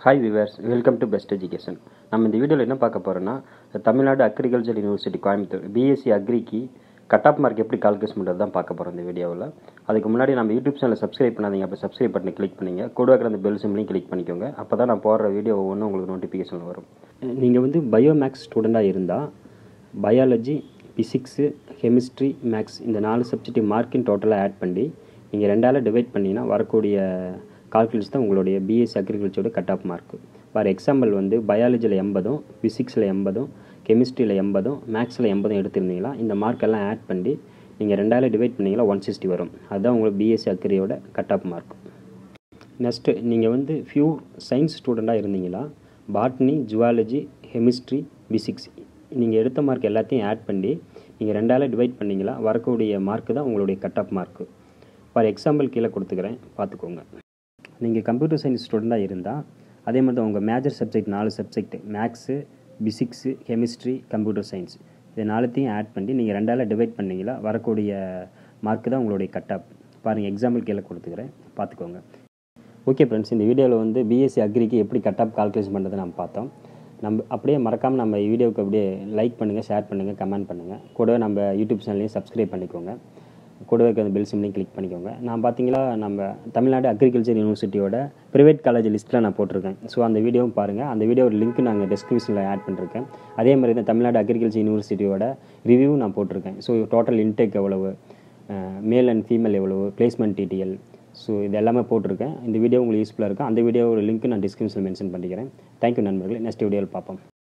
hi viewers welcome to best education நம்ம இந்த வீடியோவில் என்ன பார்க்க போகிறோன்னா Tamil Nadu agriculture university Coimbatore BSc அக்ரிக்கு கட் ஆஃப் மார்க் எப்படி கால்குலேட் பண்ணுறது தான் பார்க்க போகிறோம் இந்த வீடியோவில் அதுக்கு முன்னாடி நம்ம யூடியூப் சேனலை சப்ஸ்கிரைப் பண்ணாதீங்க அப்போ சப்ஸ்கிரைப் பட்டனை கிளிக் பண்ணிங்க கூட இருக்கிற அந்த பெல் சிம்லையும் கிளிக் பண்ணிக்கோங்க அப்போ தான் நான் போடுற வீடியோ ஒவ்வொன்றும் உங்களுக்கு நோட்டிஃபிகேஷன் வரும் நீங்கள் வந்து பயோமேக்ஸ் ஸ்டூடெண்ட்டாக இருந்தால் பயாலஜி ஃபிசிக்ஸு கெமிஸ்ட்ரி மேக்ஸ் இந்த நாலு சப்ஜெக்ட் மார்க்கின் டோட்டலாக ஆட் பண்ணி நீங்கள் ரெண்டால் டிவைட் பண்ணிங்கன்னா வரக்கூடிய கால்குலேட்ஸ் தான் உங்களுடைய பிஎஸ்சி அக்ரிகல்ச்சரோட cut off mark for example வந்து பயாலஜியில் எண்பதும் ஃபிசிக்ஸில் எண்பதும் கெமிஸ்ட்ரியில் எண்பதும் மேக்ஸில் எண்பதும் எடுத்திருந்தீங்களா இந்த மார்க் எல்லாம் ஆட் பண்ணி நீங்கள் ரெண்டால் டிவைட் பண்ணிங்களா ஒன் சிக்ஸ்டி வரும் அதுதான் உங்களுக்கு பிஎஸ்சி அக்ரியோட கட் ஆஃப் மார்க் நெக்ஸ்ட்டு நீங்கள் வந்து ஃபியூ சயின்ஸ் ஸ்டூடெண்ட்டாக இருந்தீங்களா பாட்னி ஜுவாலஜி கெமிஸ்ட்ரி ஃபிசிக்ஸ் நீங்கள் எடுத்த மார்க் எல்லாத்தையும் ஆட் பண்ணி நீங்கள் ரெண்டால் டிவைட் பண்ணிங்களா வரக்கூடிய மார்க்கு தான் உங்களுடைய cut off mark for example கீழே கொடுத்துக்கிறேன் பார்த்துக்கோங்க நீங்கள் கம்ப்யூட்டர் சயின்ஸ் ஸ்டூடெண்ட்டாக இருந்தால் அதே மாதிரி தான் உங்கள் மேஜர் சப்ஜெக்ட் நாலு subject maths physics chemistry computer science இது நாலுத்தையும் ஆட் பண்ணி நீங்கள் ரெண்டால் டிவைட் பண்ணிங்களா வரக்கூடிய மார்க்கு தான் உங்களுடைய கட் ஆஃப் பாருங்கள் எக்ஸாம்பிள் கீழே கொடுத்துக்கிறேன் பார்த்துக்கோங்க ஓகே ஃப்ரெண்ட்ஸ் இந்த வீடியோவில் வந்து பிஎஸ்சி அக்ரிக்கு எப்படி கட் ஆஃப் கால்குலேஷன் பண்ணுறது நம்ம பார்த்தோம் நம்ம அப்படியே மறக்காமல் நம்ம வீடியோவுக்கு அப்படியே லைக் பண்ணுங்கள் ஷேர் பண்ணுங்கள் கமெண்ட் பண்ணுங்கள் கூடவே நம்ம யூடியூப் சேனலையும் சப்ஸ்கிரைப் பண்ணிக்கோங்க கூடவே இருக்கிற பெல் சிம்லையும் கிளிக் பண்ணிக்கோங்க நான் பார்த்தீங்களா நம்ம தமிழ்நாடு அக்ரிகல்ச்சர் யூனிவர்சிட்டியோட ப்ரைவேட் காலேஜ் லிஸ்ட்டில் நான் போட்டிருக்கேன் ஸோ அந்த வீடியோவும் பாருங்கள் அந்த வீடியோ லிங்க் நாங்கள் டிஸ்கிரிப்ஷனில் ஆட் பண்ணிருக்கேன் அதே மாதிரி தான் தமிழ்நாடு அக்ரிகல்ச்சர் யூனிவர்சிட்டியோட ரிவ்யூ நான் போட்டிருக்கேன் ஸோ டோட்டல் இன்டேக் எவ்வளவு மேல் அண்ட் ஃபீமேல் எவ்வளவு பிளேஸ்மெண்ட் டிடிஎல் ஸோ இது எல்லாமே போட்டிருக்கேன் இந்த வீடியோ உங்களுக்கு யூஸ்ஃபுல்லாக இருக்கும் அந்த வீடியோவோட லிங்க் நான் டிஸ்கிரிப்ஷனில் மென்ஷன் பண்ணிக்கிறேன் தேங்க்யூ நண்பர்களே நெக்ஸ்ட் வீடியோவில் பார்ப்போம்